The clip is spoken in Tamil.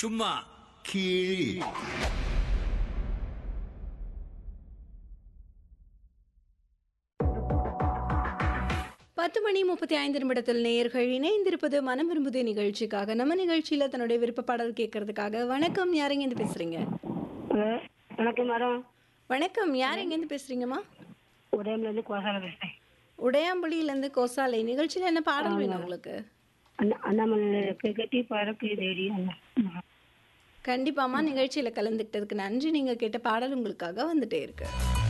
சும்மா கீழ் பத்து மணி முப்பத்தி ஐந்து நிமிடத்தில் நேயர்கள் இணைந்திருப்பது மனம் விரும்புது நிகழ்ச்சிக்காக நம்ம நிகழ்ச்சியில தன்னுடைய விருப்ப பாடல் கேட்கறதுக்காக வணக்கம் யாருங்க இருந்து பேசுறீங்க ஹலோ வணக்கம் மேடம் வணக்கம் யார் எங்கேருந்து பேசுறீங்கம்மா உதயம்லேருந்து கோசால பேசுகிறேன் உடையாம்புலியிலேருந்து கோசாலை நிகழ்ச்சியில் என்ன பாடல் வேணும் உங்களுக்கு அண்ணா அண்ணாமலை கட்டி பறக்கு தேடி அண்ணா கண்டிப்பாம்மா நிகழ்ச்சியில் கலந்துக்கிட்டதுக்கு நன்றி நீங்கள் கேட்ட பாடல் உங்களுக்காக வந்துட்டே இருக்கு